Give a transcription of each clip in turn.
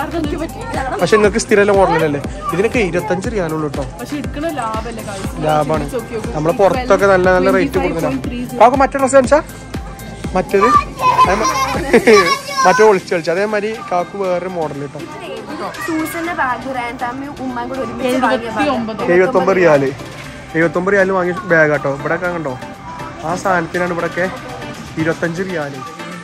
എനിക്ക് പറ്റില്ല പക്ഷെ നിങ്ങൾക്ക് സ്ഥിരമല്ല മോഡലല്ലേ ഇതിനൊക്കെ ഇരുപത്തഞ്ച് റിയാലുള്ളൂ കേട്ടോ പക്ഷെ എടുക്കണ ലാഭല്ലേ guys. ലാഭാണ് നോക്കി നോക്ക്. നമ്മള് പുറത്തൊക്കെ നല്ല നല്ല റേറ്റ് കൂടുതലാണ് കാക്ക് മറ്റേ ഡ്രസ് കാണിച്ചാ മറ്റേത് അത് മ- മറ്റേ ഒളിച്ചു കളിച്ചു അതേമാതിരി കാക്ക് വേറെ മോഡൽ കേട്ടോ സൂസന്റെ ബാഗ് റാൻഡാമ്മയും ഉമ്മയും കൂടെ ഒരുമിച്ച് വാങ്ങിയ എഴുപത്തി ഒമ്പത് എഴുപത്തൊമ്പത് റിയാല് എഴുപത്തൊമ്പത് റിയാലിന് വാങ്ങിയ ബാഗ് കേട്ടോ ഇവിടെ ഒക്കെ കണ്ടോ ആ സാധനത്തിനാണ് ഇവിടെയൊക്കെ ഇരുപത്തഞ്ച് റിയാല്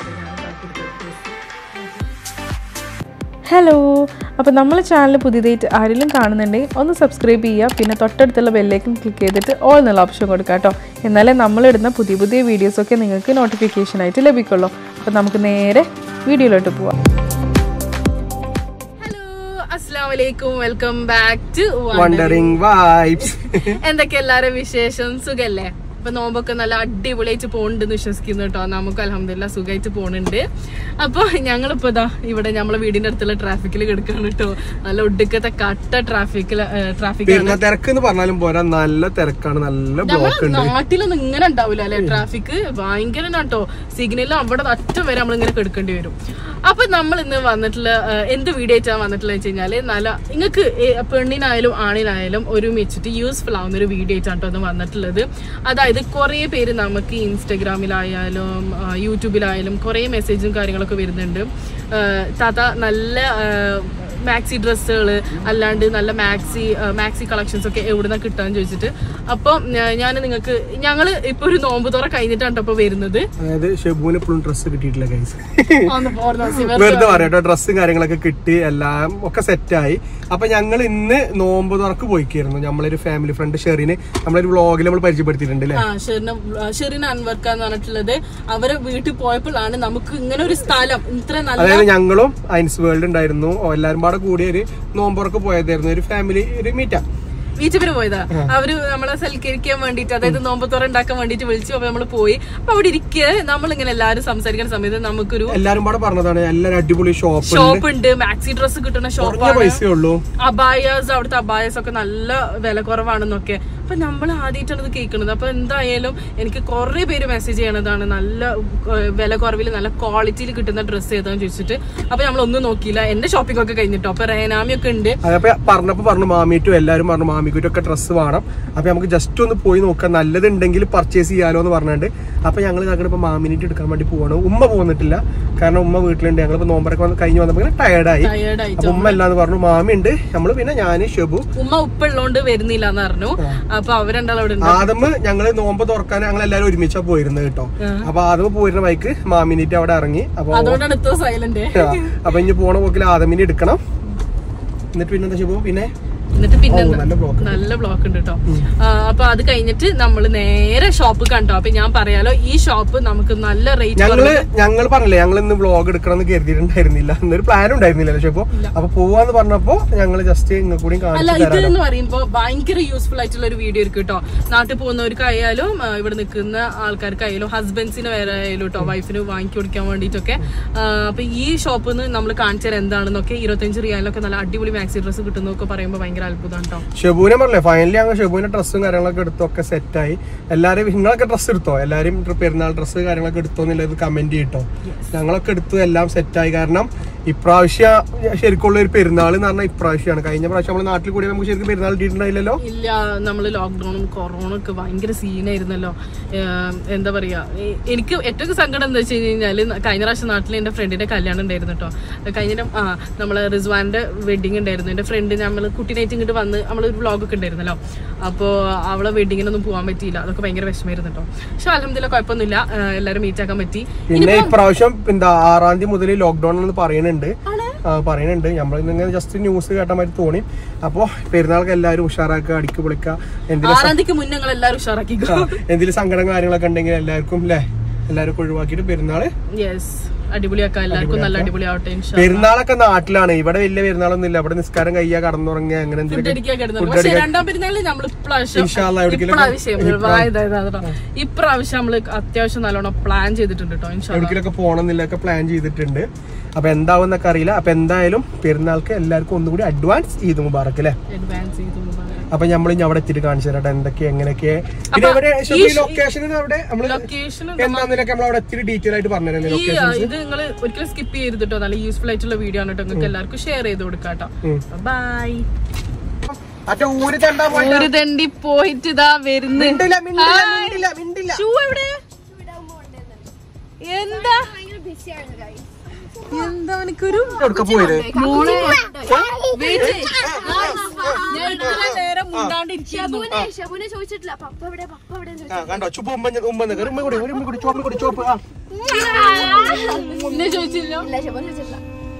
ഹലോ അപ്പോൾ നമ്മളെ ചാനൽ പുതിയതായിട്ട് ആരെങ്കിലും കാണുന്നുണ്ടെങ്കിൽ ഒന്ന് സബ്സ്ക്രൈബ് ചെയ്യുക പിന്നെ തൊട്ടടുത്തുള്ള ബെല്ലേക്കും ക്ലിക്ക് ചെയ്തിട്ട് ഓൾ എന്നുള്ള ഓപ്ഷൻ കൊടുക്കുക കേട്ടോ എന്നാലേ നമ്മളിടുന്ന പുതിയ പുതിയ വീഡിയോസൊക്കെ നിങ്ങൾക്ക് നോട്ടിഫിക്കേഷനായിട്ട് ലഭിക്കുള്ളൂ അപ്പോൾ നമുക്ക് നേരെ വീഡിയോയിലോട്ട് പോവാം ഹലോ അസ്സാം വലൈക്കും welcome back to Wandering Vibes എന്തൊക്കെ എല്ലാരും വിശേഷം സുഖല്ലേ ഇപ്പൊ നോമ്പൊക്കെ നല്ല അടിപൊളിയായിട്ട് പോകണ്ടെന്ന് വിശ്വസിക്കുന്നു കേട്ടോ നമുക്ക് അലഹമില്ല സുഖമായിട്ട് പോണുണ്ട് അപ്പൊ ഞങ്ങളിപ്പോ ഇതാ ഇവിടെ നമ്മളെ വീടിന്റെ അടുത്തുള്ള ട്രാഫിക്കിൽ കിടക്കാണ് കേട്ടോ നല്ല ഒടുക്കത്തെ കട്ട ട്രാഫിക്കിൽ ട്രാഫിക് പിന്നെ തിരക്ക് എന്ന് പറഞ്ഞാലും പോരാ നല്ല തിരക്കാണ് നല്ല ബ്ലോക്ക് ഉണ്ട് നാട്ടിലൊന്നും ഇങ്ങനെ ഉണ്ടാവില്ല അല്ലെ ട്രാഫിക് ഭയങ്കര കേട്ടോ സിഗ്നലും അവിടെ അറ്റം വരെ നമ്മൾ ഇങ്ങനെ കെടുക്കേണ്ടി വരും അപ്പൊ നമ്മൾ ഇന്ന് വന്നിട്ടുള്ള ആ, എന്ത് വീഡിയോ ആയിട്ടാണ് വന്നിട്ടുള്ള വെച്ച് കഴിഞ്ഞാല് നല്ല നിങ്ങൾക്ക് പെണ്ണിനായാലും ആണിനായാലും ഒരുമിച്ചിട്ട് യൂസ്ഫുൾ ആവുന്ന ഒരു വീഡിയോ ആയിട്ടാണ് കേട്ടോ ഇന്ന് വന്നിട്ടുള്ളത് അതായത് കുറേ പേര് നമുക്ക് ഇൻസ്റ്റഗ്രാമിലായാലും ആ, യൂട്യൂബിലായാലും കുറേ മെസ്സേജും കാര്യങ്ങളൊക്കെ വരുന്നുണ്ട് ആ, താത്ത നല്ല ആ, മാക്സി ഡ്രസ്സുകൾ അല്ലാണ്ട് നല്ല മാക്സി മാക്സി കളക്ഷൻസ് ഒക്കെ എവിടുന്ന കിട്ടാന്ന് ചോദിച്ചിട്ട് അപ്പം ഞാൻ നിങ്ങൾക്ക് ഞങ്ങൾ ഇപ്പൊ ഒരു നോമ്പ് തുറ കഴിഞ്ഞിട്ടാണ് ഇപ്പൊ വരുന്നത് അതായത് ഷെബുവിന് എപ്പോഴും ഡ്രസ്സ് കിട്ടിയിട്ടില്ല ഗൈസ് ഒന്ന് പോർന്നോ, സിവർ വെറുതെ പറയാട്ടോ ഡ്രസ്സും കാര്യങ്ങളൊക്കെ കിട്ടി എല്ലാം ഒക്കെ സെറ്റായി അപ്പൊ ഞങ്ങൾ ഇന്ന് നോമ്പ് തുറക്ക് പോയിക്കായിരുന്നു നമ്മളൊരു ഫാമിലി ഫ്രണ്ട് ഷെറിന് നമ്മളൊരു വ്ളോഗിൽ നമ്മൾ പരിചയപ്പെടുത്തിയിട്ടുണ്ട് അല്ലേ ആ ഷെറിന ഷെറിൻ അൻവർക്ക എന്ന് പറഞ്ഞിട്ടുള്ളത് അവരെ വീട്ടിൽ പോയപ്പോഴാണ് നമുക്ക് ഇങ്ങനെ ഒരു സ്ഥലം ഇത്ര നല്ല അതായത് ഞങ്ങളും ഐൻസ് വേൾഡ് ഉണ്ടായിരുന്നു എല്ലാരും പാടെ കൂടി ഒരു നോമ്പുറക്ക് പോയതായിരുന്നു ഒരു ഫാമിലി ഒരു മീറ്റാ ബീച്ചിൽ പോയതാ അവര് നമ്മളെ സൽക്കരിക്കാൻ വേണ്ടിട്ട് അതായത് നോമ്പ് തുറ ഉണ്ടാക്കാൻ വേണ്ടിട്ട് വിളിച്ചു അപ്പൊ നമ്മള് പോയി അപ്പൊ അവിടെ ഇരിക്കുക നമ്മളിങ്ങനെ എല്ലാരും സംസാരിക്കുന്ന സമയത്ത് നമുക്കൊരു എല്ലാരും പാടെ പറഞ്ഞതാണ് എല്ലാരും അടിപൊളി ഷോപ്പ് ഷോപ്പ് ഉണ്ട് മാക്സി ഡ്രസ്സ് കിട്ടുന്ന കുറഞ്ഞ ഷോപ്പാണ് പൈസയേ ഉള്ളൂ അബായാസ് അവിടുത്തെ അബായസ് ഒക്കെ നല്ല വില കുറവാണെന്നൊക്കെ അപ്പൊ നമ്മൾ ആദ്യമായിട്ടാണ് ഇത് കേൾക്കുന്നത് അപ്പൊ എന്തായാലും എനിക്ക് കുറെ പേര് മെസ്സേജ് ചെയ്യണതാണ് നല്ല ഏഹ്, വില കുറവിൽ നല്ല ക്വാളിറ്റിയിൽ കിട്ടുന്ന ഡ്രസ്സ് ഏതാന്ന് ചോദിച്ചിട്ട് അപ്പൊ നമ്മൾ ഒന്നും നോക്കിയില്ല എന്റെ ഷോപ്പിംഗ് ഒക്കെ കഴിഞ്ഞിട്ടോ അപ്പൊ റേനാമി ഒക്കെ ഉണ്ട് അതപ്പോ പറഞ്ഞപ്പോ പറഞ്ഞു മാമിയിട്ടും എല്ലാരും പറഞ്ഞു മാമിക്കുറ്റും ഒക്കെ ഡ്രസ്സ് വേണം അപ്പൊ നമുക്ക് ജസ്റ്റ് ഒന്ന് പോയി നോക്കാം നല്ലതുണ്ടെങ്കിൽ പർച്ചേസ് ചെയ്യാലോ എന്ന് പറഞ്ഞിട്ട് അപ്പൊ ഞങ്ങൾ ഞങ്ങൾ ഇപ്പൊ മാമിനിറ്റ് എടുക്കാൻ വേണ്ടി പോവാണ് ഉമ്മ പോകുന്നിട്ടില്ല കാരണം ഉമ്മ വീട്ടിലുണ്ട് ഞങ്ങളിപ്പോ നോമ്പറൊക്കെ വന്ന് കഴിഞ്ഞ് വന്നപ്പോ ടയർഡായി ടയേർഡ് ആയിട്ട് അപ്പൊ ഉമ്മ അല്ലാന്ന് പറഞ്ഞു മാമി ഉണ്ട് നമ്മള് പിന്നെ ഞാന് ഷെബു ഉമ്മ ഉപ്പുള്ളോണ്ട് വരുന്നില്ല എന്ന് പറഞ്ഞു അപ്പൊ അവരെണ്ടാൾ അവിടെ ഉണ്ട് ആദമ് ഞങ്ങള് നോമ്പ് തുറക്കാൻ ഞങ്ങൾ എല്ലാരും ഒരുമിച്ചാ പോയിരുന്നത് കേട്ടോ അപ്പൊ ആദമ് പോയിരുന്ന ബൈക്ക് മാമിനിറ്റ് അവിടെ ഇറങ്ങി അപ്പൊ അതുകൊണ്ടാണ് ഇത്ര സൈലന്റ് ആ, അപ്പൊ ഇനി പോണ പോക്കിൽ ആദമിനെ എടുക്കണം എന്നിട്ട് പിന്നെന്താ ഷെബു പിന്നെ എന്നിട്ട് പിന്നെ ഓ, നല്ല ബ്ലോക്ക് നല്ല ബ്ലോക്ക് ഉണ്ട് കേട്ടോ അപ്പൊ അത് കഴിഞ്ഞിട്ട് നമ്മൾ നേരെ ഷോപ്പ് കണ്ടോ അപ്പൊ ഞാൻ പറയാലോ ഈ ഷോപ്പ് നമുക്ക് നല്ല റേറ്റ് ഞങ്ങള് ഞങ്ങൾ പറഞ്ഞില്ലേ ഞങ്ങൾ ഇന്ന് വ്ളോഗ് എടുക്കണം എന്ന് കരുതിയിട്ടുണ്ടായിരുന്നില്ല എന്നൊരു പ്ലാൻ ഉണ്ടായിരുന്നില്ല പക്ഷെ ഇപ്പൊ അപ്പൊ പോവാന്ന് പറഞ്ഞപ്പോ ഞങ്ങൾ ജസ്റ്റ് ഇങ്ങ കൂടി അല്ല കാണിച്ചു ഇത് തരാം എന്ന് പറയുമ്പോ ഭയങ്കര യൂസ്ഫുൾ ആയിട്ടുള്ള ഒരു വീഡിയോ ഇരിക്കും കേട്ടോ നാട്ടിൽ പോകുന്നവർക്കായാലും ആ, ഇവിടെ നിൽക്കുന്ന ആൾക്കാർക്കായാലും ഹസ്ബൻഡ്സിന് വേറെ ആയാലും കേട്ടോ വൈഫിന് വാങ്ങി കൊടുക്കാൻ വേണ്ടിയിട്ടൊക്കെ ആ, അപ്പൊ ഈ ഷോപ്പിൽ നിന്ന് നമ്മൾ കാണിച്ചു തരാം എന്താണെന്നൊക്കെ ഇരുപത്തഞ്ച് റിയാലൊക്കെ നല്ല അടിപൊളി മാക്സി ഡ്രസ്സ് കിട്ടുന്നൊക്കെ പറയുമ്പോൾ ഭയങ്കര അത്ഭുതം കേട്ടോ ഷെബുവിനെ പറഞ്ഞില്ലേ ഫൈനലി ഞങ്ങൾ ഷെബുവിന്റെ ഡ്രസ്സും കാര്യങ്ങളൊക്കെ എടുത്തൊക്കെ സെറ്റായി എല്ലാരും നിങ്ങളൊക്കെ ഡ്രസ്സ് എടുത്തോ എല്ലാരും പെരുന്നാൾ ഡ്രസ്സ് കാര്യങ്ങളൊക്കെ എടുത്തോ എന്നുള്ളത് കമന്റ് ചെയ്തിട്ടോ ഞങ്ങളൊക്കെ എടുത്തു എല്ലാം സെറ്റായി കാരണം ഇപ്രാവശ്യം ശരിക്കുള്ള ഒരു പെരുന്നാൾ എന്ന് പറഞ്ഞാൽ ഇപ്രാവശ്യമാണ് കഴിഞ്ഞ പ്രാവശ്യം നമ്മൾ നാട്ടിൽ കൂടി നമുക്ക് ശരിക്കും പെരുന്നാൾ ഇട്ടിട്ടുണ്ടായില്ലല്ലോ ഇല്ല നമ്മൾ ലോക്ക്ഡൌണും കൊറോണ ഒക്കെ ഭയങ്കര സീനായിരുന്നല്ലോ ഏഹ് എന്താ പറയാ എ- എനിക്ക് ഏറ്റവും സങ്കടം എന്താ വെച്ച് കഴിഞ്ഞാല് കഴിഞ്ഞ പ്രാവശ്യം നാട്ടിൽ എന്റെ ഫ്രണ്ടിന്റെ കല്യാണം ഉണ്ടായിരുന്നു കേട്ടോ കഴിഞ്ഞ ആ നമ്മളെ റിസ്വാന്റെ വെഡിങ് ഉണ്ടായിരുന്നു എന്റെ ഫ്രണ്ട് നമ്മൾ കുട്ടീനായിട്ട് ഇങ്ങോട്ട് വന്ന് നമ്മളൊരു വ്ളോഗ് ഒക്കെ ഉണ്ടായിരുന്നല്ലോ അപ്പോൾ അവളെ വെഡിങ്ങിനൊന്നും പോകാൻ പറ്റിയില്ല അതൊക്കെ ഭയങ്കര വിഷമായിരുന്നു കേട്ടോ പക്ഷെ അലഹമില്ല കുഴപ്പമൊന്നുമില്ല ഏഹ് എല്ലാവരും മീറ്റ് ആക്കാൻ പറ്റി പിന്നെ ഇപ്രാവശ്യം എന്താ ആറാം തീയതി മുതൽ ലോക്ക്ഡൌൺ എന്ന് പറയുന്നുണ്ട് ആ, പറയുന്നുണ്ട് നമ്മൾ ഇങ്ങനെ ജസ്റ്റ് ന്യൂസ് കേട്ട മാതിരി തോന്നി അപ്പോ പെരുന്നാൾക്ക് എല്ലാവരും ഉഷാറാക്കുക അടിക്ക് പൊളിക്കുക എന്തെങ്കിലും ആറാം തീയതിക്ക് മുന്നേ ഞങ്ങൾ എല്ലാവരും ഉഷാറാക്കിക്കോ എന്തെങ്കിലും സങ്കടം കാര്യങ്ങളൊക്കെ ഉണ്ടെങ്കിൽ എല്ലാവർക്കും അല്ലേ എല്ലാവർക്കും ഒഴിവാക്കിയിട്ട് പെരുന്നാള് യെസ് അടിപൊളിയാക്കാം എല്ലാവർക്കും നല്ല അടിപൊളിയാവട്ടെ ഇൻഷാ പെരുന്നാളൊക്കെ നാട്ടിലാണ് ഇവിടെ വലിയ പെരുന്നാളൊന്നും ഇല്ല ഇവിടെ നിസ്കാരം കയ്യാ കടന്നുറങ്ങുക അങ്ങനെ ഫുഡ് എന്തെങ്കിലും അടിക്കാൻ കിടന്നത് പക്ഷെ രണ്ടാം പെരുന്നാളിൽ നമ്മൾ ഇപ്രാവശ്യം ഇൻഷാല്ലാ എവിടേക്കെങ്കിലും ഇപ്രാവശ്യം വാ, ഇതാ, ഇതാ, ഇതാ. ഇപ്രാവശ്യം നമ്മള് അത്യാവശ്യം നല്ലോണം പ്ലാൻ ചെയ്തിട്ടുണ്ട് കേട്ടോ ഇൻഷാ എവിടേക്കിലൊക്കെ പോകണം എന്നില്ലൊക്കെ പ്ലാൻ ചെയ്തിട്ടുണ്ട് അപ്പൊ എന്താവും എന്നൊക്കെ അറിയില്ല അപ്പൊ എന്തായാലും പെരുന്നാൾക്ക് എല്ലാവർക്കും ഒന്നുകൂടി അഡ്വാൻസ് ഈദ് മുബാറക്ക് അല്ലേ അഡ്വാൻസ് ചെയ്തു അപ്പൊ നമ്മൾ ഇനി അവിടെ എത്തിയിട്ട് കാണിച്ചു തരാം എന്തൊക്കെ എങ്ങനെയൊക്കെ പിന്നെ അപ്പൊ എവിടെ ഈ ലൊക്കേഷൻ അവിടെ നമ്മള് ലൊക്കേഷൻ എന്താന്നൊക്കെ നമ്മൾ അവിടെ എത്തിയിട്ട് ഡീറ്റെയിൽ ആയിട്ട് പറഞ്ഞുതരല്ലേ ഈ ലൊക്കേഷൻ ആ, ഇത് നിങ്ങൾ ഒരിക്കലും സ്കിപ്പ് ചെയ്ത് കേട്ടോ നല്ല യൂസ്ഫുൾ ആയിട്ടുള്ള വീഡിയോ ആണ് കേട്ടോ നിങ്ങൾക്ക് എല്ലാവർക്കും ഷെയർ ചെയ്ത് കൊടുക്കാട്ടോ ബൈ മറ്റേ ഊര് തണ്ടാ പോയിട്ട് ഒരു തണ്ടി പോയിട്ട് ഇതാ വരുന്നു മിണ്ടില്ല മിണ്ടില്ല മിണ്ടില്ല മിണ്ടില്ല ഷൂ എവിടെ എന്താ ഭയങ്കര ബിസിയാണ് guys. എന്താ എനിക്കൊരു എവിടുക്ക പോയത് മോളെ വെയിറ്റ് ഞാൻ ഇത്ര നേരം മുണ്ടാണ്ടിരിക്കുന്നു ഷബുനെ ഷബുനെ ചോദിച്ചിട്ടില്ല പപ്പ എവിടെ പപ്പ എവിടെ ആ, കണ്ടോ ചുപ്പ് ഉമ്മ ഉമ്മ നിൽക്കുക ഉമ്മ കൂടി ഒരു ഉമ്മ കൂടി ചോപ്പ് കൂടി ചോപ്പ് ആ എന്നെ ചോദിച്ചില്ല ഇല്ല ഷബുനെ ചോദിച്ചിട്ടില്ല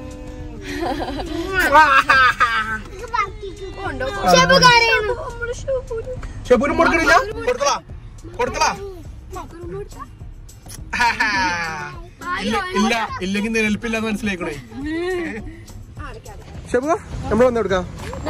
ഉണ്ടോ? ഷബു കരയുന്നു. നമ്മുടെ ഷബുന്. ഷെബുനും കൊടുക്കണില്ല കൊടുത്തളാ കൊടുത്തളാ ഇല്ല ഇല്ല ഇല്ലെങ്കിൽ നിലനിൽപ്പില്ലാന്ന് മനസ്സിലാക്കണേ ഷെബു നമ്മൾ വന്ന് എടുക്കാം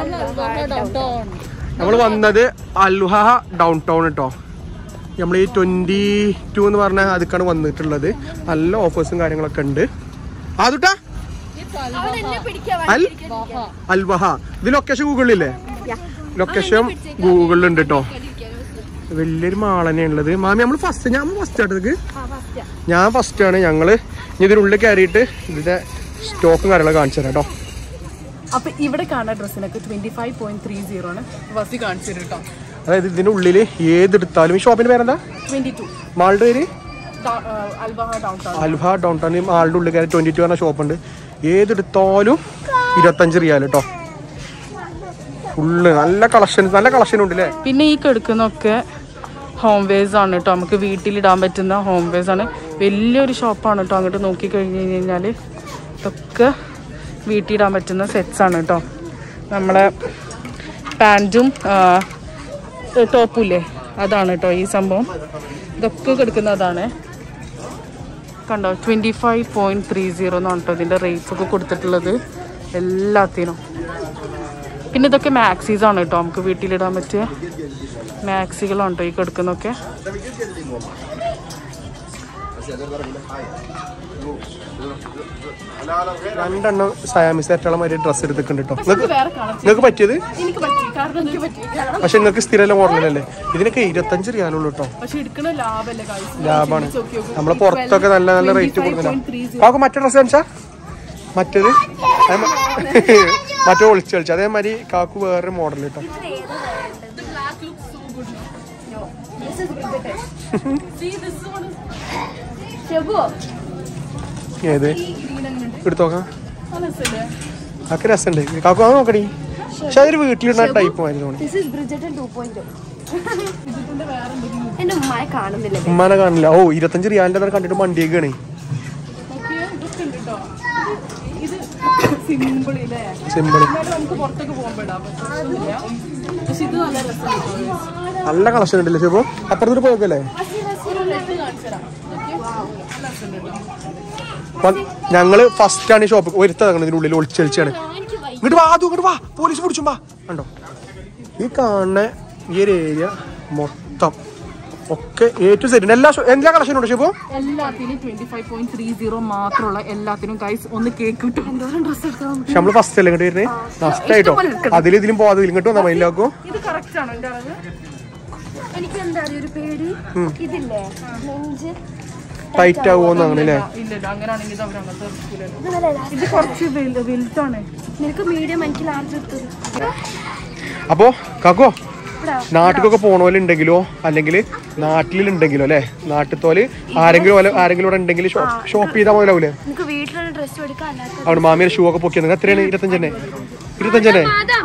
നമ്മൾ വന്നത് അൽഹ ഡൗൺ ടൗൺ കേട്ടോ നമ്മൾ ഈ ട്വന്റി ടു എന്ന് പറഞ്ഞ അതിക്കാണ് വന്നിട്ടുള്ളത് നല്ല ഓഫേഴ്സും കാര്യങ്ങളൊക്കെ ഉണ്ട് അതുട്ടാ അവൻ എന്നെ പിടിക്കാൻ അൽ അൽവഹ ഇത് ലൊക്കേഷൻ ഗൂഗിളിലില്ലേ ലൊക്കേഷൻ ഗൂഗിളിലുണ്ട് കേട്ടോ വലിയൊരു മാൾ തന്നെയാണ് ഉള്ളത് മാമി നമ്മൾ ഫസ്റ്റ് ഞാൻ ഫസ്റ്റ് ആട്ടത് ഞാൻ ഫസ്റ്റ് ആണ് ഞങ്ങള് ഇനി ഇതിനുള്ളിൽ കയറിയിട്ട് ഇതിന്റെ സ്റ്റോക്കും കാര്യങ്ങളൊക്കെ കാണിച്ചു തരാം കേട്ടോ അപ്പൊ ഇവിടെ കാണുന്ന ഡ്രസ്സിനൊക്കെ twenty five point three zero ആണ് വസി കാണിച്ചു തരും കേട്ടോ അതായത് ഇതിന്റെ ഉള്ളിൽ ഏതെടുത്താലും ഈ ഷോപ്പിന്റെ പേരെന്താ ട്വന്റി ടു മാളുടെ പേര് അൽബഹ ഡൗൺ ടൗൺ അൽഫ ഡൗൺ ടൗൺ മാളുടെ ഉള്ളിൽ കയറി ട്വന്റി ടു പറഞ്ഞ ഷോപ്പുണ്ട് ഏതെടുത്താലും ഇരുപത്തഞ്ച് റിയാൽ കേട്ടോ ഫുള്ള് നല്ല കളക്ഷൻ നല്ല കളക്ഷൻ ഉണ്ട് അല്ലേ പിന്നെ ഈ കെടുക്കുന്നൊക്കെ ഹോം വേസ് ആണ് കേട്ടോ നമുക്ക് വീട്ടിലിടാൻ പറ്റുന്ന ഹോം വേസ് ആണ് വലിയൊരു ഷോപ്പാണ് കേട്ടോ അങ്ങോട്ട് നോക്കി കഴിഞ്ഞ് കഴിഞ്ഞാൽ ഇതൊക്കെ വീട്ടിലിടാൻ പറ്റുന്ന സെറ്റ്സ് ആണ് കേട്ടോ നമ്മളെ പാൻറ്റും ടോപ്പും ഇല്ലേ അതാണ് കേട്ടോ ഈ സംഭവം ഇതൊക്കെ കിടക്കുന്ന അതാണ് കണ്ടോ twenty five point three zero എന്നാണ് കേട്ടോ ഇതിൻ്റെ റേറ്റ്സ് ഒക്കെ കൊടുത്തിട്ടുള്ളത് എല്ലാത്തിനും പിന്നെ ഇതൊക്കെ മാക്സീസ് ആണ് കേട്ടോ നമുക്ക് വീട്ടിലിടാൻ പറ്റിയ മാക്സികളാണ് കേട്ടോ ഈ കിടക്കുന്നൊക്കെ രണ്ടെണ്ണം സയാമി സെറ്റുള്ള മാതിരി ഡ്രസ്സ് എടുത്തിട്ടുണ്ട് കേട്ടോ നിങ്ങൾക്ക് നിങ്ങൾക്ക് പറ്റിയത് എനിക്ക് പറ്റി കാരണം എനിക്ക് പറ്റി പക്ഷെ നിങ്ങൾക്ക് സ്ഥിരമല്ല മോഡലല്ലേ ഇതിനൊക്കെ ഇരുപത്തഞ്ച് റിയാലുള്ളൂ കേട്ടോ പക്ഷെ എടുക്കണ ലാഭല്ലേ guys? ലാഭാണ് ചോദിച്ച് നോക്ക്. നമ്മളെ പുറത്തൊക്കെ നല്ല നല്ല റേറ്റ് കൊടുക്കുന്നില്ല കാക്കു മറ്റേ ഡ്രസ്സ് കാണിച്ചാ മറ്റേത് അത് മ- മറ്റേ ഒളിച്ച് കളിച്ച അതേമാതിരി കാക്കു വേറൊരു മോഡൽ കേട്ടോ ഷബു ഏത് എടുത്തോക്കാം അതൊക്കെ രസമുണ്ട് കാക്കു അത് നോക്കടി പക്ഷെ അതൊരു വീട്ടിലിടുന്ന ടൈപ്പ് മാതിരി തോന്നി this is Bridgerton two point എന്റെ ഉമ്മയെ കാണുന്നില്ല ഉമ്മാനെ കാണില്ല ഓ ഇരുപത്തഞ്ച് റിയാലിന്റെ തന്നെ കണ്ടിട്ട് വണ്ടിയൊക്കെയാണ് ഇത് സിമ്പിൾ ഇല്ലേ സിമ്പിൾ എന്നാലും നമുക്ക് പുറത്തൊക്കെ പോകുമ്പോഴാ പക്ഷെ ഇത് നല്ല രസമാണ് നല്ല കളക്ഷൻ ഉണ്ടല്ലേ ചെപ്പോ അപ്പുറത്തോട്ട് പോയല്ലേ ഞങ്ങള് ഫസ്റ്റ് ആണ് ഈ ഷോപ്പ് ഒരുത്തതാണ് ഇതിനുള്ളിൽ ഒളിച്ചളിച്ചാണ് ഇങ്ങോട്ട് വാ അതും ഇങ്ങോട്ട് വാ പോലീസ് പിടിച്ചും വാ കണ്ടോ ഈ കാണുന്ന ഈ ഒരു ഏരിയ മൊത്തം ഒക്കെ എ ടു സെറ്റ് എല്ലാ ഷോ- എല്ലാ കളക്ഷനും ഉണ്ട് ഷോപ്പോ എല്ലാത്തിനും twenty five point three zero മാത്രമുള്ള എല്ലാത്തിനും ഗൈസ് ഒന്ന് കേക്ക് കിട്ടും പക്ഷെ നമ്മള് ഫസ്റ്റ് അല്ലേ ഇങ്ങോട്ട് വരുന്നത് നഷ്ടമായിട്ടോ അതിൽ ഇതിലും പോവാതെ ഇങ്ങോട്ട് വന്നാൽ മയിലാക്കും ഇത് കറക്റ്റ് ആണോ എന്റെ അളവ് എനിക്ക് എന്താ അറിയ ഒരു പേടി ഇതില്ലേ നെഞ്ച് ടൈറ്റ് ആവുമോന്ന് അങ്ങനെ അല്ലേ ഇല്ല ഇല്ല അങ്ങനെയാണെങ്കിൽ ഇത് അവർ അങ്ങനത്തെ എടുക്കൂലല്ലോ. ഇത് നല്ല ലാ- ഇത് കുറച്ച് വലു- വലുതാണ് നിനക്ക് മീഡിയം എനിക്ക് ലാർജ് എടുത്തത് അപ്പോ കാക്കോ നാട്ടിലൊക്കെ പോണ പോലെ ഉണ്ടെങ്കിലോ അല്ലെങ്കിൽ നാട്ടിലുണ്ടെങ്കിലോ അല്ലെ നാട്ടിത്തോല് ആരെങ്കിലും പോലെ- ആരെങ്കിലും ഇവിടെ ഉണ്ടെങ്കിൽ ഷോപ്പ് ചെയ്താൽ മുതലാവൂലേ നിനക്ക് വീട്ടിലുള്ള ഡ്രസ് എടുക്കാൻ അല്ലാത്ത അവിടെ മാമിയുടെ ഷൂ ഒക്കെ പൊക്കിയത് എത്രയാണ് ഇരുപത്തഞ്ചന്നെ ഇരുപത്തഞ്ചന്നെ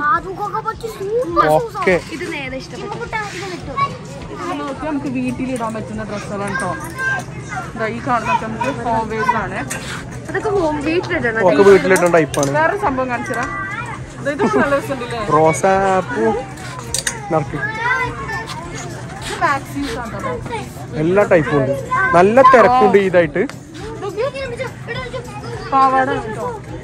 ഓക്കെ ഇത് നേരെ ഇഷ്ടപ്പെട്ടു ഇത് നോക്കി നമുക്ക് വീട്ടിലിടാൻ പറ്റുന്ന ഡ്രസ്സുകളാണ് കേട്ടോ ദാ ഈ കാണുന്നൊക്കെ നമുക്ക് ഹോം വേസ് ആണ് അതൊക്കെ ഹോം വീട്ടിലിടണം ഒക്കെ വീട്ടിലിട്ടുന്ന ടൈപ്പാണ് വേറെ സംഭവം കാണിച്ചതാ ഇത് നല്ല രസമുണ്ടല്ലേ റോസാപ്പൂ നടക്ക് ഇത് മാക്സീസ് ആണ് കേട്ടോ maxis. എല്ലാ ടൈപ്പും ഉണ്ട് നല്ല തിരക്കുണ്ട് ഇതായിട്ട് പാവാട കേട്ടോ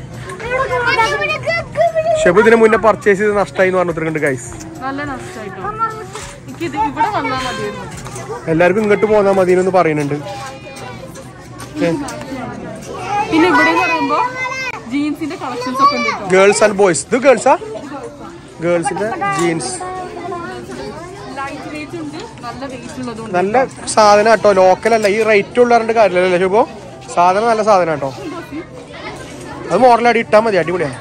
ഷെബ് ഇതിന് മുന്നേ പർച്ചേസ് ചെയ്ത് നഷ്ടമായി എന്ന് പറഞ്ഞിട്ടുണ്ട് ഗൈസ് നല്ല നഷ്ടമായിട്ടോ എനിക്ക് ഇത് ഇവിടെ വന്നാൽ മതിയായിരുന്നു എല്ലാവർക്കും ഇങ്ങോട്ട് പോന്നാൽ മതി എന്ന് പറയുന്നുണ്ട് പിന്നെ ഇവിടെ എന്ന് പറയുമ്പോ ജീൻസിന്റെ കളക്ഷൻസ് ഒക്കെ ഉണ്ട് കേട്ടോ ഗേൾസ് ആൻഡ് ബോയ്സ് ഇത് ഗേൾസാ ഗേൾസിന്റെ ജീൻസ് നല്ല വെയിറ്റ് ഉള്ളതുകൊണ്ട് നല്ല സാധനം കേട്ടോ ലോക്കൽ അല്ല ഈ റേറ്റ് ഉള്ളവരുടെ കാര്യമല്ലേ ശുഭോ സാധനം നല്ല സാധനം കേട്ടോ അത് മോഡലായിട്ട് ഇട്ടാൽ മതി അടിപൊളിയാണ്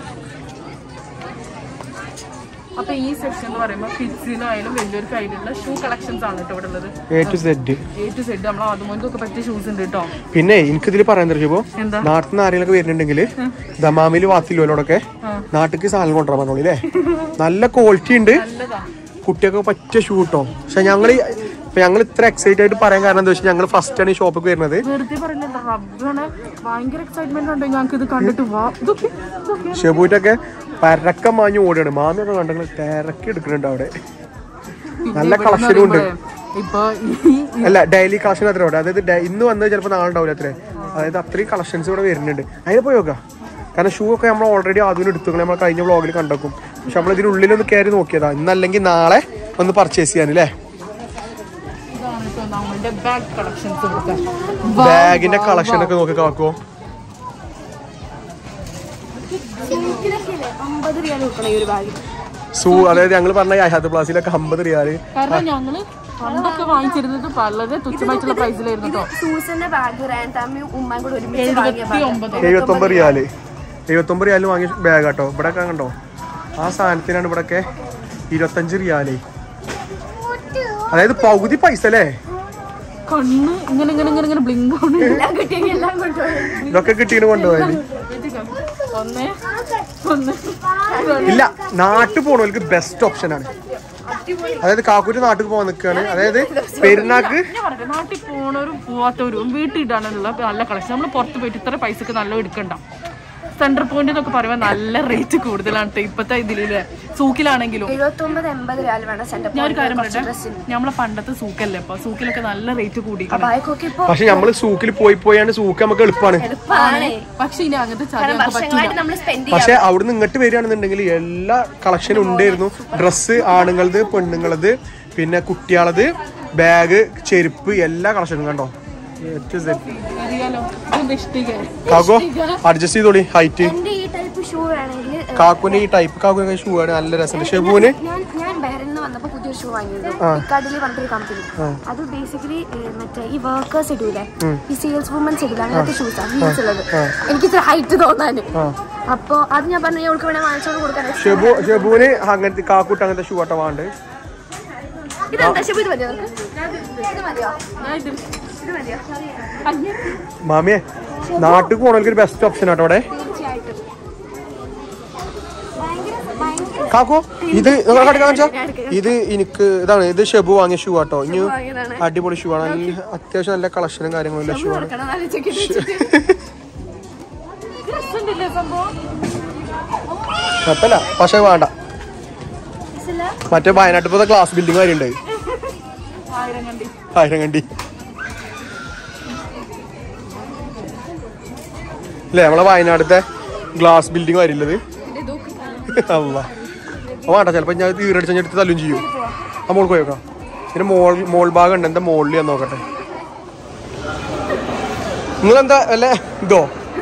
അപ്പൊ ഈ സെക്ഷൻ എന്ന് പറയുമ്പോൾ കിഡ്സിനായാലും വലിയൊരു കയ്യിലുള്ള ഷൂ കളക്ഷൻസ് ആണ് കേട്ടോ ഇവിടെ ഉള്ളത് A to Z A to Z നമ്മൾ അതുമോൻക്കൊക്കെ പറ്റിയ ഷൂസ് ഉണ്ട് കേട്ടോ പിന്നെ എനിക്കിതിൽ പറയാൻ തരും ശുഭോ എന്താ? നാട്ടിൽ നിന്ന് ആരെങ്കിലും വരുന്നുണ്ടെങ്കിൽ ദമാമിൽ വാത്തില്ലോലോടൊക്കെ നാട്ടിലേക്ക് സാധനം കൊണ്ടുവരാൻ പറഞ്ഞോളൂ അല്ലേ നല്ല ക്വാളിറ്റി ഉണ്ട് നല്ലതാ കുട്ടിയൊക്കെ പറ്റിയ ഷൂ കിട്ടോ പക്ഷെ ഞങ്ങൾ ഇപ്പൊ ഞങ്ങൾ ഇത്ര എക്സൈറ്റ് ആയിട്ട് പറയാൻ കാരണം എന്താ വെച്ചാൽ ഞങ്ങൾ ഫസ്റ്റ് ആണ് ഈ ഷോപ്പിൽ വരുന്നത് വെറുതെ പറയുന്നത് റബ്ബാണ് ഭയങ്കര എക്സൈറ്റ്മെന്റ് ഉണ്ട് ഞങ്ങൾക്ക് ഇത് കണ്ടിട്ട് വാ ഇതൊക്കെ ഇതൊക്കെ ഷെബൂറ്റൊക്കെ പരക്കം മാഞ്ഞു ഓടിയാണ് മാമിയൊക്കെ കണ്ടെങ്കിൽ തിരക്കി എടുക്കുന്നുണ്ട് അവിടെ നല്ല കളക്ഷനും ഉണ്ട് ഇപ്പൊ ഈ അല്ല ഡെയിലി കളക്ഷൻ അത്ര അവിടെ അതായത് ഡെ- ഇന്ന് വന്നത് ചിലപ്പോൾ നാളെ ഉണ്ടാവില്ല അത്രേ അതായത് അത്രയും കളക്ഷൻസ് ഇവിടെ വരുന്നുണ്ട് അതിന് പോയി നോക്കാം കാരണം ഷൂ ഒക്കെ നമ്മൾ ഓൾറെഡി ആദ്യം എടുത്തു നമ്മൾ കഴിഞ്ഞ വ്ളോഗിൽ കണ്ടേക്കും പക്ഷെ നമ്മൾ ഇതിനുള്ളിൽ ഒന്ന് കയറി നോക്കിയതാ ഇന്നല്ലെങ്കിൽ നാളെ ഒന്ന് പർച്ചേസ് ചെയ്യാൻ അല്ലേ ഇതാണ് കേട്ടോ നമ്മുടെ ബാഗ് കളക്ഷൻസ് കൊടുക്കാൻ ബാഗിന്റെ കളക്ഷൻ ഒക്കെ നോക്കി കാക്കോ ഇതിനൊക്കെ ഇല്ലേ അമ്പത് റിയാൽ കൊടുക്കണം ഈ ഒരു ബാഗ് സൂ അതായത് ഞങ്ങൾ പറഞ്ഞ ഹയാത്ത് പ്ലാസിലൊക്കെ അമ്പത് റിയാല് കാരണം ഞങ്ങള് പണ്ടൊക്കെ വാങ്ങിച്ചിരുന്നത് വളരെ തുച്ഛമായിട്ടുള്ള പ്രൈസിലായിരുന്നു കേട്ടോ സൂസന്റെ ബാഗ് റാൻതാമിയും ഉമ്മയും കൂടെ ഒരുമിച്ച് വാങ്ങിയ എഴുപത്തി ബാഗ് ഒമ്പത് എഴുപത്തൊമ്പത് റിയാല് എഴുപത്തൊമ്പത് റിയാലിന് വാങ്ങിയ ബാഗ് കേട്ടോ ഇവിടെ ഒക്കെ കണ്ടോ ആ സാധനത്തിനാണ് ഇവിടെയൊക്കെ ഇരുപത്തഞ്ച് റിയാല് അതായത് പകുതി പൈസ അല്ലേ കണ്ണ് ഇങ്ങനെ ഇങ്ങനെ ഇങ്ങനെ ഇങ്ങനെ ബ്ലിങ്ക് ആണ് എല്ലാം കിട്ടിയെങ്കിൽ എല്ലാം കൊണ്ടുപോയി ഇതൊക്കെ കിട്ടിയിട്ട് കൊണ്ടുപോയാല് ഒന്ന് ഒന്ന് ഇല്ല നാട്ടിൽ പോണവർക്ക് ബെസ്റ്റ് ഓപ്ഷൻ ആണ് അതായത് കാക്കൂര് നാട്ടിൽ പോകാൻ നിൽക്കുകയാണ് അതായത് പെരുന്നാക്ക് ഞാൻ പറയട്ടെ നാട്ടിൽ പോണവരും പോവാത്തവരും വീട്ടിലിടാനുള്ള നല്ല കളക്ഷൻ നമ്മൾ പുറത്ത് പോയിട്ട് ഇത്ര പൈസക്ക് നല്ല എടുക്കണ്ട സെന്റർ പോയിന്റ് എന്നൊക്കെ പറയുമ്പോൾ നല്ല റേറ്റ് കൂടുതലാണ് ട്ടോ ഇപ്പത്തെ ഇതില് സൂക്കിലാണെങ്കിലും എഴുപത്തൊമ്പത് എൺപത് റിയാൽ വേണം സെന്റർ ഞാൻ ഒരു കാര്യം പറയട്ടെ നമ്മളെ പണ്ടത്തെ സൂക്കല്ലേ ഇപ്പൊ സൂക്കിലൊക്കെ നല്ല റേറ്റ് കൂടി ബാഗൊക്കെ ഇപ്പൊ പക്ഷെ നമ്മള് സൂക്കിൽ പോയി പോയാണ് സൂക്ക് നമുക്ക് എളുപ്പമാണ് എളുപ്പമാണ് പക്ഷെ ഇനി അങ്ങനത്തെ ചതി കാരണം നമുക്ക് പറ്റൂല വർഷങ്ങളായിട്ട് നമ്മൾ സ്പെൻഡ് ചെയ്യാം പക്ഷെ അവിടുന്ന് ഇങ്ങോട്ട് വരികയാണെന്നുണ്ടെങ്കിൽ എല്ലാ കളക്ഷനും ഉണ്ടായിരുന്നു ഡ്രസ്സ് ആണുങ്ങളത് പെണ്ണുങ്ങളത് പിന്നെ കുട്ടികളത് ബാഗ് ചെരുപ്പ് എല്ലാ കളക്ഷനും കണ്ടോ ഏറ്റവും Z. അറിയാലോ ഇതെന്താ ഇഷ്ടിക കാക്കോ അഡ്ജസ്റ്റ് ചെയ്തോളി ഹൈറ്റ് എന്റെ ഈ ടൈപ്പ് ഷൂ വേണമെങ്കിൽ കാക്കുന് ഈ ടൈപ്പ് കാക്കുനൊക്കെ ഷൂ ആണ് നല്ല രസമുണ്ട് ഷെബുവിന് ഞാൻ ഞാൻ ബഹറിൽ നിന്ന് വന്നപ്പോ പുതിയൊരു ഷൂ വാങ്ങിയിരുന്നു ഇക്കാഡിൽ പറഞ്ഞൊരു കമ്പനി അത് ബേസിക്കലി മറ്റേ ഈ വർക്കേഴ്സ് ഇടൂലേ ഈ സെയിൽസ് വുമൻസ് ഇടൂല അങ്ങനത്തെ ഷൂസാണ് ഹീൽസ് ഉള്ളത് എനിക്ക് ഇത്ര ഹൈറ്റ് തോന്നാന് അപ്പൊ അത് ഞാൻ പറഞ്ഞു ഇവൾക്ക് വേണേ വാങ്ങിച്ചോണ്ട് കൊടുക്കാൻ ഷെബു ഷെബുവിന് അങ്ങനത്തെ കാക്കൂട്ട് അങ്ങനത്തെ ഷൂ ആട്ടോ വേണ്ട ഇതെന്താ ഷെബു ഇത് മതിയോ നിനക്ക്? ഇത് മതിയോ ഞാൻ ഇത് ഇത് മതിയോ മാമിയെ നാട്ടിൽ പോകണമെങ്കിൽ ഒരു ബെസ്റ്റ് ഓപ്ഷൻ ആട്ടോ അവിടെ തീർച്ചയായിട്ടും ഭയങ്കര ഭയങ്കര കാക്കു ഇത് നിങ്ങൾ കണ്ടിട്ട് കാണിച്ചാ ഇത് എനിക്ക് ഇതാണ് ഇത് ഷെബു വാങ്ങിയ ഷൂ ആട്ടോ ഇനി വാങ്ങിയതാണ്. അടിപൊളി ഷൂ ആണ് നല്ല അത്യാവശ്യം നല്ല കളക്ഷനും കാര്യങ്ങളും ഉള്ള ഷൂ ആണ് കൊടുക്കണം നല്ല ചെക്കിട്ട് വെച്ചിട്ട് ഇത് രസമുണ്ടല്ലേ സംഭവം കുഴപ്പമില്ല പക്ഷെ വേണ്ട മനസ്സില്ല? മറ്റേ വയനാട്ടിൽ പോലത്തെ ക്ലാസ് ബിൽഡിംഗ് കാര്യം ഉണ്ട് ആയിരം കണ്ടി ആയിരം കണ്ടി അല്ലേ നമ്മളെ വയനാടത്തെ ഗ്ലാസ് ബിൽഡിംഗ് കാര്യമുള്ളത് അല്ല വേണ്ട ചിലപ്പോ ഞാൻ തീരടിച്ച എടുത്ത് തല്ലും ചെയ്യും ആ മോൾക്ക് പോയേക്കാം പിന്നെ മോൾ മോൾ ഭാഗം ഉണ്ട് എന്താ മോളിൽ ഞാൻ നോക്കട്ടെ നിങ്ങളെന്താ അല്ലേ ഇതോ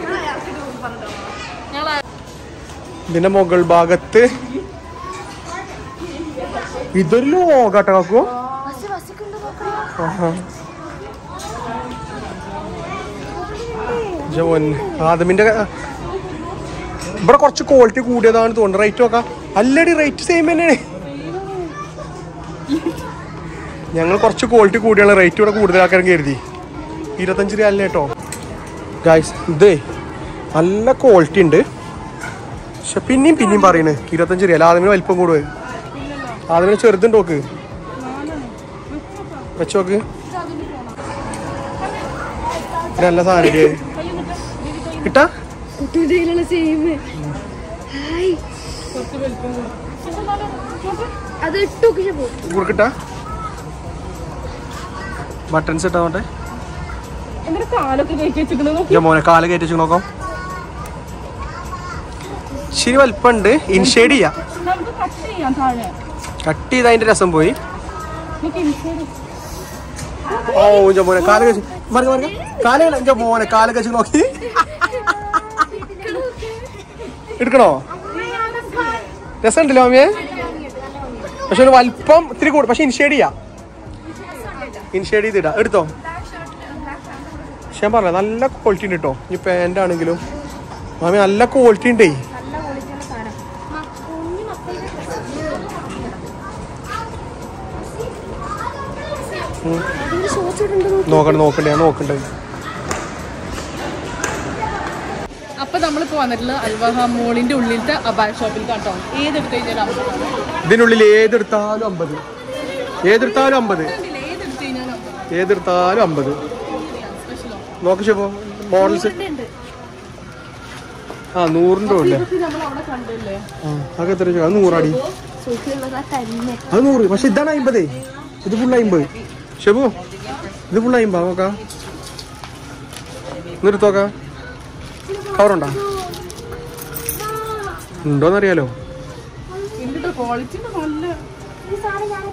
ഇതിന്റെ മുകൾ ഭാഗത്ത് ഇതൊരു ലോകാട്ടോ കാക്കോ ബസ് ബസ്സിക്ക് ഉണ്ട് നോക്കണം ജോൻ ആദമിന്റെ ക- ഇവിടെ കുറച്ച് ക്വാളിറ്റി കൂടിയതാണ് തോന്നുന്നത് റേറ്റ് നോക്കാം അല്ലടി റേറ്റ് സെയിം തന്നെയാണ് ഞങ്ങൾ കുറച്ച് ക്വാളിറ്റി കൂടിയാണ് റേറ്റ് ഇവിടെ കൂടുതലാക്കാൻ കരുതി ഇരുപത്തഞ്ച് രൂപ അല്ലേ കേട്ടോ ഗായ്സ് ഇതേ നല്ല ക്വാളിറ്റി ഉണ്ട് പക്ഷെ പിന്നെയും പിന്നെയും പറയണ് ഇരുപത്തഞ്ച് രൂപ ആദ്യമേ വലിപ്പം കൂടുക ആദ്യമേ ചെറുതുണ്ട് നോക്ക് വെച്ചോക്ക് ഇത് നല്ല സാധനം കിട്ടാ കുട്ടിയുടെ സെയിം ഹായ് അത് ഇട്ടു ഷെബു കിട്ടാ ബട്ടൺസ് ഇട്ടാ നോട്ടെ എന്നിട്ട് കാലൊക്കെ കയറ്റി വെച്ചിരിക്കുന്നത് നോക്കി ഞാൻ മോനെ കാല് കയറ്റി വെച്ച് നോക്കാം ശരി വലിപ്പമുണ്ട് ഇൻഷേഡ് ചെയ്യാം നമുക്ക് കട്ട് ചെയ്യാം താഴെ കട്ട് ചെയ്ത് അതിന്റെ രസം പോയി എനിക്ക് ഇൻഷേഡ് ഓ ഞാൻ മോനെ കാല് കഴിച്ച് മറിക മറിക കാല് ഞാൻ മോനെ കാല് കഴിച്ച് നോക്കി എടുക്കണോ രസമുണ്ടല്ലോ മാമിയെ പക്ഷെ ഒരു വലിപ്പം ഇത്തിരി കൂടും പക്ഷെ ഇൻഷേഡ് ചെയ്യാം ഇൻഷേഡ് ചെയ്തിടാ എടുത്തോ പക്ഷെ ഞാൻ പറഞ്ഞ നല്ല ക്വാളിറ്റി ഉണ്ട് കേട്ടോ ഈ പാൻ്റ് ആണെങ്കിലും മാമി നല്ല ക്വാളിറ്റി ഉണ്ടേ നല്ല ക്വാളിറ്റിയുള്ള സാധനം മ- കുഞ്ഞു മക്കളുടെ ഷോർട്സ് ഇടുന്നുണ്ട് നോക്കണ്ട നോക്കണ്ടേ ഞാൻ നോക്കണ്ടേ അപ്പൊ നമ്മളിപ്പോ വന്നിട്ടുള്ള അൽവഹ മോളിന്റെ ഉള്ളിലത്തെ അബായ ഷോപ്പിൽ കേട്ടോ ഏതെടുത്ത് കഴിഞ്ഞാലും അമ്പത് ഇതിനുള്ളിൽ ഏതെടുത്താലും അമ്പത് ഏതെടുത്താലും അമ്പത് ഏതെടുത്ത് കഴിഞ്ഞാലും അമ്പത് ഏതെടുത്താലും അമ്പത് സ്പെഷ്യലോ നോക്ക് ഷെപ്പോ മോഡൽസ് ആ നൂറിൻ്റെ ഉള്ളേ ഇതൊക്കെ നമ്മൾ അവിടെ കണ്ടില്ലേ ആ അതൊക്കെ എത്ര രൂപ? അത് നൂറാടി സുഖമുള്ളതാ തന്നെ അത് നൂറ് പക്ഷെ ഇതാണ് അമ്പതേ ഇത് ഫുൾ അമ്പത് ഷെബു ഇത് ഫുൾ അമ്പതാ നോക്കാം നിർത്തോക്കാം കവറുണ്ടോ ഉണ്ടോന്നറിയാലോ എന്നിട്ട് ക്വാളിറ്റി നല്ല ഈ സാധനം ഞാൻ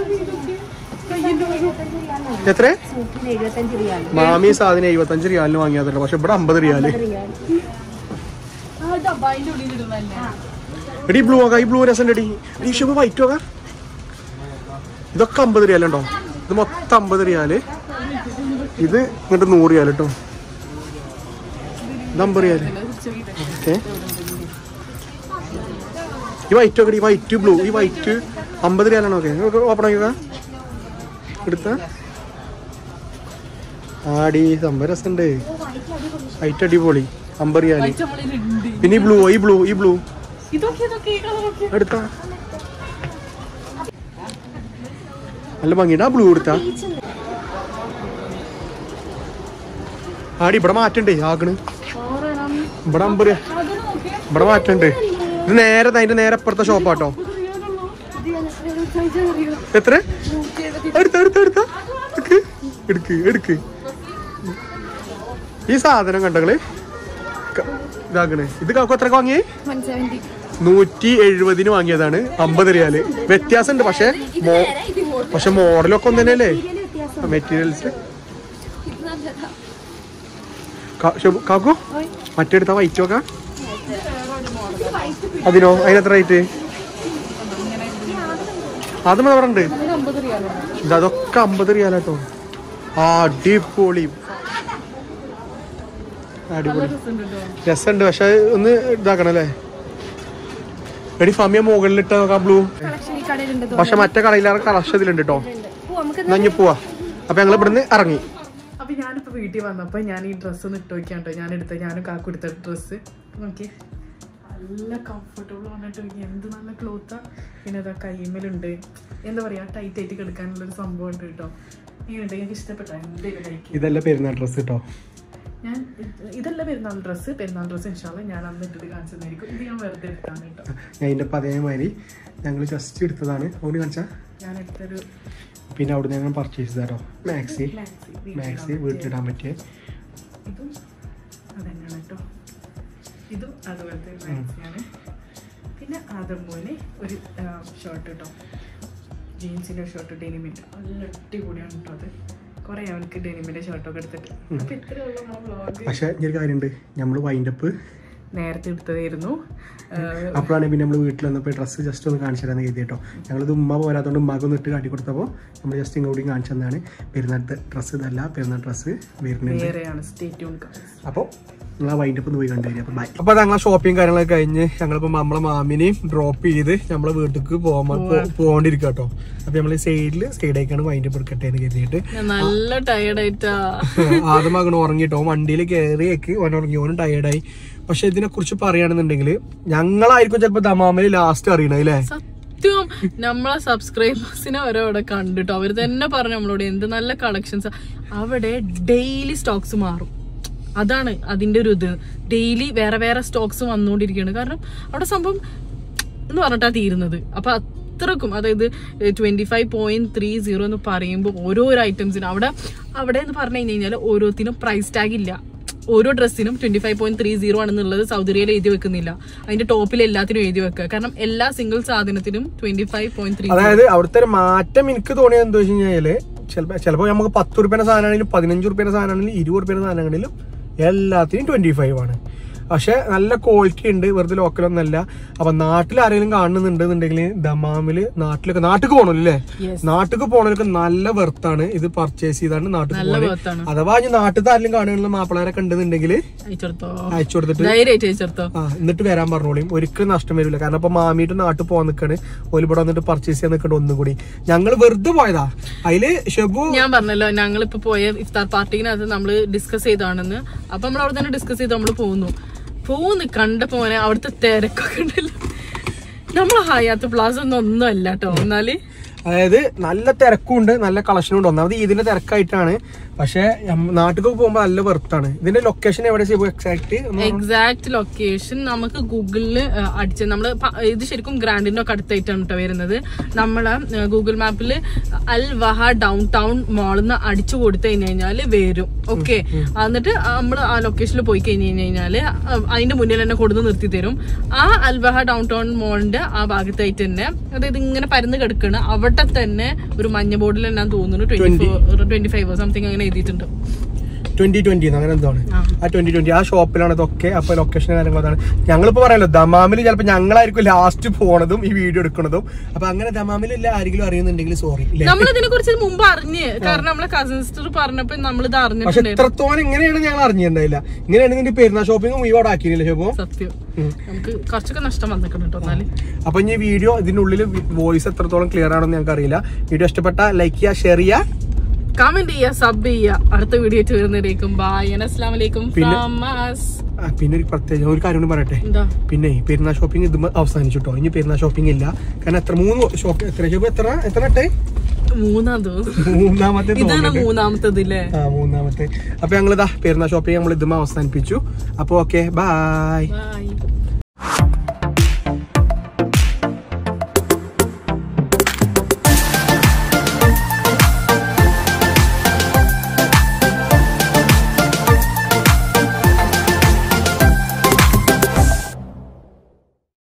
എത്ര സൂക്കിന് എഴുപത്തഞ്ച് റിയാൽ മാമി സാധനം എഴുപത്തഞ്ച് റിയാലിന് വാങ്ങിയതല്ലോ പക്ഷെ ഇവിടെ അമ്പത് റിയാല് ആ ഇത് അബായിന്റെ ഉള്ളിൽ ഇടുന്നല്ലേ എടി ബ്ലൂ നോക്കാം ഈ ബ്ലൂ രസം എടി ഈ ഷെബു വൈറ്റ് നോക്കാം ഇതൊക്കെ അമ്പത് റിയാലുണ്ടോ ഇത് മൊത്തം അമ്പത് റിയാല് ഇത് ഇങ്ങോട്ട് നൂറ് റിയാൽ കേട്ടോ ഇത് അമ്പത് റിയാല് ഓക്കെ ഈ വൈറ്റ് ഒക്കെ ഈ വൈറ്റ് ബ്ലൂ ഈ വൈറ്റ് അമ്പത് റിയാലാണോ ഓക്കെ ഓപ്പൺ ആക്കിയോക്ക എടുത്ത ആടി സംഭവം രസമുണ്ട് വൈറ്റ് അടിപൊളി അമ്പത് റിയാല് നമ്മളിലുണ്ട് പിന്നെ ഈ ബ്ലൂ ഈ ബ്ലൂ ഈ ബ്ലൂ ഇതൊക്കെ ഇതൊക്കെ ഈ കളറൊക്കെ എടുത്ത നല്ല ഭംഗിയുണ്ട് ആ ബ്ലൂ എടുത്താ ആടി ഇവിടെ മാറ്റണ്ടേ ആകണ് ഇവിടെ അമ്പത് രൂപ. ഇവിടെ മാറ്റണ്ട് ഇത് നേരെ അതിന്റെ നേരെ അപ്പുറത്തെ ഷോപ്പാട്ടോ എത്ര എടുത്ത എടുത്ത എടുത്ത എടുക്ക് എടുക്ക് എടുക്ക് ഈ സാധനം കണ്ടങ്ങള് ക- ഇതാക്കണ് ഇത് കാക്കു എത്ര വാങ്ങിയേ വൺ സെവൻറ്റി നൂറ്റി എഴുപതിന് വാങ്ങിയതാണ് അമ്പത് റിയാല് വ്യത്യാസമുണ്ട് പക്ഷെ മോ- പക്ഷെ മോഡലൊക്കെ ഒന്ന് തന്നെയല്ലേ മെറ്റീരിയൽസ് കാക്കു മറ്റെടുത്ത വൈറ്റ് നോക്കാം അതിനോ അതിനെത്ര റേറ്റ് അതും അവിടെ ഉണ്ട് അമ്പത് റിയാലാണ് ഇത് അതൊക്കെ അമ്പത് റിയാലാട്ടോ അടിപൊളി അടിപൊളി രസമുണ്ട് പക്ഷെ ഒന്ന് ഇതാക്കണം അല്ലേ എടി ഫമിയ മുകളിലിട്ട് നോക്കാം ബ്ലൂ കളക്ഷൻ ഈ കടയിലുണ്ട് പക്ഷെ മറ്റേ കടയിലേറെ കളക്ഷൻ ഇതിലുണ്ട് കേട്ടോ ഓ നമുക്ക് എന്നാ ഇനി പോവാ അപ്പൊ ഞങ്ങൾ ഇവിടുന്ന് ഇറങ്ങി അപ്പൊ ഞാനിപ്പോ വീട്ടിൽ വന്നപ്പോ ഞാൻ ഈ ഡ്രസ്സ് ഒന്ന് ഇട്ട് നോക്കിയാണ്ടോ ഞാൻ എടുത്ത ഞാനും കാക്കു എടുത്ത ഡ്രസ്സ് നോക്കി നല്ല കംഫർട്ടബിൾ വന്നിട്ട് എന്ത് നല്ല ക്ലോത്താ പിന്നെ ഇതാ കൈമലുണ്ട് എന്താ പറയാ ടൈറ്റ് ആയിട്ട് കിടക്കാനുള്ള ഒരു സംഭവം ഉണ്ട് കേട്ടോ ഇങ്ങനെയുണ്ട് എനിക്ക് ഇഷ്ടപ്പെട്ട എന്തെങ്കിലും ലൈക്ക് ഇതല്ല പെരുന്നാൾ ഡ്രസ് കേട്ടോ ഞാൻ ഇത് ഇതല്ല പെരുന്നാൾ ഡ്രസ്സ് പെരുന്നാൾ ഡ്രസ്സ് ഇൻഷാല്ല ഞാൻ അന്ന് ഇട്ടിട്ട് കാണിച്ചു തന്നായിരിക്കും ഇത് ഞാൻ വെറുതെ എടുത്താണ് കേട്ടോ ഞാൻ ഇതിന്റെ ഇപ്പം അതേമാതിരി ഞങ്ങൾ ജസ്റ്റ് എടുത്തതാണ് ഓടി കാണിച്ചാ ഞാൻ എടുത്തൊരു പിന്നെ അവിടെ ഞങ്ങൾ പർച്ചേസ് ചെയ്താട്ടോ മാക്സി മാക്സി മാക്സി വീട്ടിലിടാൻ പറ്റിയ ഇതും അതന്നെയാണ് കേട്ടോ ഇതും അതുപോലത്തെ ഒരു മാക്സിയാണ് പിന്നെ അതുപോലെ ഒരു ഷർട്ട് കേട്ടോ ജീൻസിന്റെ ഷർട്ട് ഡെനിമിന്റെ നല്ല അടിപൊളിയാണ് കേട്ടോ അത് കുറെ അവനക്ക് ഡെനിമിന്റെ ഷർട്ടൊക്കെ എടുത്തിട്ട് അപ്പൊ ഇത്രയുള്ള നമ്മുടെ വ്ളോഗ് പക്ഷെ ഒരു കാര്യമുണ്ട് നമ്മൾ വൈൻഡപ്പ് നേരത്തെ എടുത്തതായിരുന്നു ആഹ് അപ്പോഴാണ് പിന്നെ നമ്മൾ വീട്ടിൽ വന്നപ്പോൾ ഡ്രസ്സ് ജസ്റ്റ് ഒന്ന് കാണിച്ചു തരാന്ന് കരുതി കേട്ടോ ഞങ്ങളിത് ഉമ്മ പോരാത്തതുകൊണ്ട് ഉമ്മാക്ക് ഒന്ന് ഇട്ട് കാട്ടി കൊടുത്തപ്പോൾ നമ്മൾ ജസ്റ്റ് ഇങ്ങോട്ടും കാണിച്ചു തന്നാണ് പെരുന്നാൾ ഡ്രസ്സ് ഇതല്ല പെരുന്നാൾ ഡ്രസ്സ് വരുന്നുണ്ട് വേറെയാണ് സ്റ്റേറ്റ് യൂൺ അപ്പോൾ നിങ്ങൾ വൈൻഡപ്പ് ഒന്ന് പോയി കണ്ടുവരിക അപ്പോൾ ബൈ അപ്പോൾ ഞങ്ങൾ ഷോപ്പിംഗ് കാര്യങ്ങളൊക്കെ കഴിഞ്ഞ് ഞങ്ങളിപ്പോൾ നമ്മളെ മാമിനെയും ഡ്രോപ്പ് ചെയ്ത് നമ്മളെ വീട്ടിലേക്ക് പോകാൻ പോകേണ്ടിരിക്കുക കേട്ടോ അപ്പോൾ നമ്മൾ സൈഡിൽ സൈഡേക്കാണ് വൈൻഡപ്പ് എടുക്കട്ടെ എന്ന് കരുതിയിട്ട് നല്ല ടയർഡായിട്ടാ ആദ്യം മകൻ ഉറങ്ങിട്ടോ വണ്ടിയിൽ കയറിയേക്ക് ഓൻ ഉറങ്ങി ഓനും ടയേർഡായി പക്ഷെ ഇതിനെ കുറിച്ച് പറയുകയാണെന്നുണ്ടെങ്കിൽ ഞങ്ങളായിരിക്കും ചിലപ്പോൾ ദമാമിൽ ലാസ്റ്റ് അറിയണത് അല്ലേ സത്യം നമ്മളെ സബ്സ്ക്രൈബേഴ്സിനെ ഓരോ അവിടെ കണ്ടിട്ടോ അവർ തന്നെ പറഞ്ഞു നമ്മളോട് എന്ത് നല്ല കളക്ഷൻസ് അവിടെ ഡെയിലി സ്റ്റോക്സ് മാറും അതാണ് അതിന്റെ ഒരു ഇത് ഡെയിലി വേറെ വേറെ സ്റ്റോക്സ് വന്നുകൊണ്ടിരിക്കുകയാണ് കാരണം അവിടെ സംഭവം എന്ന് പറഞ്ഞിട്ടാ തീരുന്നത് അപ്പൊ അത്രക്കും അതായത് twenty five point three zero എന്ന് പറയുമ്പോൾ ഓരോരോ ഐറ്റംസിനും അവിടെ അവിടെ എന്ന് പറഞ്ഞു കഴിഞ്ഞ് കഴിഞ്ഞാൽ ഓരോത്തിനും പ്രൈസ് ടാഗ് ഇല്ല ഓരോ ഡ്രസ്സിനും twenty five point three zero ആണെന്നുള്ളത് സൗദി അറേബ്യയിൽ എഴുതി വെക്കുന്നില്ല അതിന്റെ ടോപ്പിൽ എല്ലാത്തിനും എഴുതി വെക്കുക കാരണം എല്ലാ സിംഗിൾ സാധനത്തിനും ട്വന്റി ഫൈവ് പോയിന്റ് ത്രീ അതായത് അവിടുത്തെ ഒരു മാറ്റം എനിക്ക് തോന്നിയത് എന്താ വെച്ച് കഴിഞ്ഞാല് ചിലപ്പോ ചിലപ്പോ നമുക്ക് പത്ത് റുപ്യേന്റെ സാധനമാണെങ്കിലും പതിനഞ്ച് റുപ്യേന്റെ സാധനമാണെങ്കിലും ഇരുപത് റുപ്യേന്റെ സാധനമാണെങ്കിലും എല്ലാത്തിനും ട്വന്റി ഫൈവ് ആണ് പക്ഷെ നല്ല ക്വാളിറ്റി ഉണ്ട് വെറുതെ ലോക്കലൊന്നല്ല അപ്പൊ നാട്ടിൽ ആരെങ്കിലും കാണുന്നുണ്ടെന്നുണ്ടെങ്കിൽ ദമാമില് നാട്ടിലൊക്കെ നാട്ടിക്ക് പോകണല്ലേ Yes. നാട്ടിക്ക് പോണവർക്ക് നല്ല വെർത്താണ് ഇത് പർച്ചേസ് ചെയ്താണ് നാട്ടിൽ നല്ല പോകാൻ ബർത്താണ് അഥവാ ഇനി നാട്ടിൽ ആരെങ്കിലും കാണുന്ന മാപ്പിളാരൊക്കെ ഉണ്ടെന്നുണ്ടെങ്കിൽ അയച്ചെടുത്തോ അയച്ചു കൊടുത്തിട്ട് ധൈര്യമായിട്ട് അയച്ചെടുത്തോ ആ എന്നിട്ട് വരാൻ പറഞ്ഞോളിയും ഒരിക്കലും നഷ്ടം വരില്ല കാരണം ഇപ്പൊ മാമിയിട്ട് നാട്ടിൽ പോകാൻ നിൽക്കാണ് ഓല് ഇവിടെ വന്നിട്ട് പർച്ചേസ് ചെയ്യാൻ നിൽക്കണ്ട ഒന്നും കൂടി ഞങ്ങൾ വെറുതെ പോയതാ അതില് ഷെബു ഞാൻ പറഞ്ഞല്ലോ ഞങ്ങളിപ്പോ പോയ ഇഫ്താർ പാർട്ടിനകത്ത് നമ്മള് ഡിസ്കസ് ചെയ്താണെന്ന് അപ്പൊ നമ്മൾ അവിടെ തന്നെ ഡിസ്കസ് ചെയ്ത് നമ്മള് പോകുന്നു പോകുന്നു കണ്ടപ്പോ മോനെ അവിടുത്തെ തിരക്കൊക്കെ ഉണ്ടല്ലോ നമ്മളെ ഹയാത്ത് പ്ലാസ ഒന്നും ഒന്നും അല്ല കേട്ടോ എന്നാല് അതായത് നല്ല തിരക്കുണ്ട് നല്ല കളക്ഷനും ഉണ്ട് ഒന്നാമത് ഇതിന്റെ തിരക്കായിട്ടാണ് പക്ഷെ നാട്ടിൽ പോകുമ്പോൾ നല്ല വെറുത്താണ് ഇതിന്റെ ലൊക്കേഷൻ എവിടെ ഷെബു എക്സാക്ട് എക്സാക്ട് ലൊക്കേഷൻ നമുക്ക് ഗൂഗിളില് അടിച്ച് നമ്മള് പ- ഇത് ശരിക്കും ഗ്രാൻഡിന്റെ ഒക്കെ അടുത്തായിട്ടാണ് കേട്ടോ വരുന്നത് നമ്മള് ഗൂഗിൾ മാപ്പിൽ അൽ വഹ ഡൗൺ ടൗൺ മാളിന്ന് അടിച്ചു കൊടുത്തു കഴിഞ്ഞു കഴിഞ്ഞാല് വരും ഓക്കെ എന്നിട്ട് നമ്മൾ ആ ലൊക്കേഷനിൽ പോയി കഴിഞ്ഞു കഴിഞ്ഞാല് അതിന്റെ മുന്നിൽ തന്നെ കൊടുത്ത് നിർത്തി തരും ആ അൽ വഹ ഡൗൺ ടൗൺ മോളിന്റെ ആ ഭാഗത്തായിട്ട് തന്നെ അതായത് ഇങ്ങനെ പരന്ന് കിടക്കണ് അവിടെ തന്നെ ഒരു മഞ്ഞ ബോർഡിൽ ഞാൻ തോന്നുന്നു twenty four twenty five something അങ്ങനെ എഴുതിയിട്ടുണ്ട് ട്വന്റി ട്വന്റി അങ്ങനെ എന്താണ് ആ. ആ ട്വന്റി ട്വന്റി ആ ഷോപ്പിലാണ് ഇതൊക്കെ അപ്പൊ ലൊക്കേഷൻ കാര്യങ്ങൾ അതാണ് ഞങ്ങളിപ്പോ പറയാലോ ദമാമിൽ ചിലപ്പോ ഞങ്ങളായിരിക്കും ലാസ്റ്റ് പോണതും ഈ വീഡിയോ എടുക്കുന്നതും അപ്പൊ അങ്ങനെ ദമാമിൽ ആരെങ്കിലും അറിയുന്നുണ്ടെങ്കിൽ സോറി ഇല്ലേ നമ്മൾ ഇതിനെ കുറിച്ച് മുമ്പ് അറിഞ്ഞ് കാരണം നമ്മളെ കസിൻ സിസ്റ്റർ പറഞ്ഞപ്പോ നമ്മൾ ഇത് പക്ഷെ അറിഞ്ഞിട്ടുണ്ടായിരുന്നു ഇത്രത്തോളം ഇങ്ങനെയാണ് ഞങ്ങൾ അറിഞ്ഞിട്ടുണ്ടായില്ല ഇങ്ങനെയാണെങ്കിൽ പെരുന്നാൾ ഷോപ്പിംഗ് ഈ ആക്കിയില്ലേ ഷോപ്പോ സത്യം നമുക്ക് കുറച്ചൊക്കെ നഷ്ടം വന്നിട്ടുണ്ട് കേട്ടോ എന്നാല് അപ്പൊ ഇനി വീഡിയോ ഇതിന്റെ ഉള്ളിൽ വോയിസ് എത്രത്തോളം ക്ലിയർ ആണെന്ന് ഞങ്ങൾക്ക് അറിയില്ല വീഡിയോ ഇഷ്ടപ്പെട്ട ലൈക്ക് ചെയ്യുക ഷെയർ ചെയ്യുക കമന്റ് ചെയ്യുക സബ് ചെയ്യുക അടുത്ത വീഡിയോ ആയിട്ട് വരുന്നവരേക്കും ബായ് അസ്ലാം വലൈക്കും പിന്നെ- from us. ആ, പിന്നെ ഒരു പ്രത്യേക ഒരു കാര്യം കൂടി പറയട്ടെ എന്താ പിന്നെ പെരുന്നാൾ ഷോപ്പിംഗ് ഇത് അവസാനിച്ചു കേട്ടോ ഇനി പെരുന്നാൾ ഷോപ്പിംഗ് ഇല്ല കാരണം എത്ര മൂന്ന് ഷോപ്പ് എത്ര ഷോപ്പ് എത്ര എത്ര ഇട്ടേ മൂന്നാം ദിവസം മൂന്നാമത്തെ ഇതാണ് തോന്നുന്നുണ്ട്. മൂന്നാമത്തത് ഇല്ലേ ആ മൂന്നാമത്തെ അപ്പൊ ഞങ്ങളിതാ പെരുന്നാൾ ഷോപ്പിംഗ് നമ്മൾ ഇതും അവസാനിപ്പിച്ചു അപ്പൊ ഓക്കെ ബൈ ബൈ